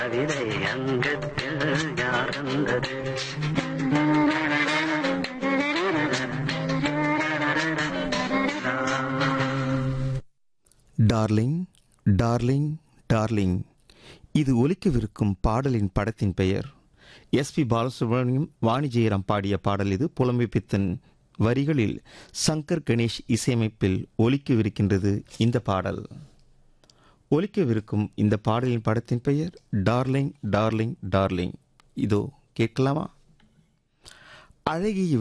கவிதை அங்கத்தில் யார் வந்தது டார்லிங் டார்லிங் டார்லிங் இது ஒலிக்கவிருக்கும் பாடலின் படத்தின் பெயர் எஸ்பி பாலசுப்ரமணியம் வாணி ஜெயராம் பாடிய பாடல் இது புலமைப்பித்தன் வரிகளில் சங்கர் கணேஷ் இசையமைப்பில் ஒலிக்கவிருக்கின்றது இந்த பாடல் ஒலிக்கவிருக்கும் இந்த பாடலின் படத்தின் பெயர் டார்லிங் டார்லிங் டார்லிங் இதோ கேட்கலாமா அழகிய